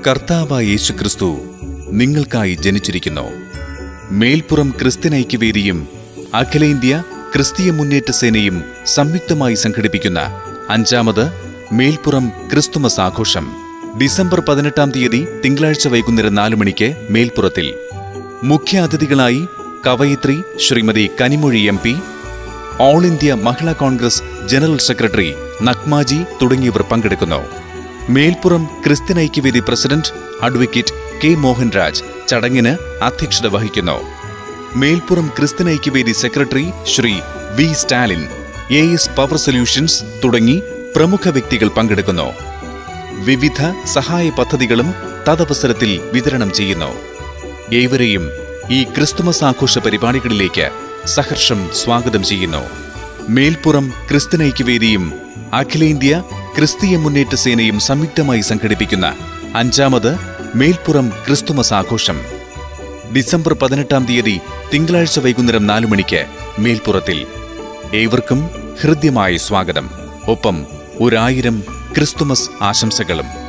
കർത്താവായ യേശുക്രിസ്തു നിങ്ങൾക്കായി ജനിച്ചിരിക്കുന്നു മേൽപ്പുറം ക്രിസ്ത്യനൈക്യവേദിയും അഖിലേന്ത്യ ക്രിസ്തീയ മുന്നേറ്റ സേനയും സംയുക്തമായി സംഘടിപ്പിക്കുന്ന അഞ്ചാമത് മേൽപ്പുറം ക്രിസ്തുമസ് ആഘോഷം ഡിസംബർ പതിനെട്ടാം തീയതി തിങ്കളാഴ്ച വൈകുന്നേരം നാലു മണിക്ക് മേൽപ്പുറത്തിൽ മുഖ്യാതിഥികളായി കവയിത്രി Shrimati Kanimozhi M P all India Mahila Congress general secretary Nagmaji തുടങ്ങിയവർ പങ്കെടുക്കുന്നു മേൽപ്പുറം ക്രിസ്ത്യൻ ഐക്യവേദി പ്രസിഡന്റ് അഡ്വക്കേറ്റ് കെ മോഹൻരാജ് ചടങ്ങിന് അധ്യക്ഷത വഹിക്കുന്നു മേൽപ്പുറം ക്രിസ്ത്യൻ ഐക്യവേദി secretary Shri V Stalin A S power solutions തുടങ്ങി പ്രമുഖ വ്യക്തികൾ പങ്കെടുക്കുന്നു വിവിധ സഹായ പദ്ധതികളും തദവസരത്തിൽ വിതരണം ചെയ്യുന്നു ഏവരെയും ഈ ക്രിസ്തുമസ് ആഘോഷ പരിപാടികളിലേക്ക് സഹർഷം സ്വാഗതം ചെയ്യുന്നു മേൽപ്പുറം ക്രിസ്ത്യനൈക്യവേദിയും അഖിലേന്ത്യ ക്രിസ്തീയ മുന്നേറ്റ സേനയും സംയുക്തമായി സംഘടിപ്പിക്കുന്ന അഞ്ചാമത് മേൽപ്പുറം ക്രിസ്തുമസ് ആഘോഷം ഡിസംബർ പതിനെട്ടാം തീയതി തിങ്കളാഴ്ച വൈകുന്നേരം നാലു മണിക്ക് മേൽപ്പുറത്തിൽ ഏവർക്കും ഹൃദ്യമായ സ്വാഗതം ഒപ്പം ഒരായിരം ക്രിസ്തുമസ് ആശംസകളും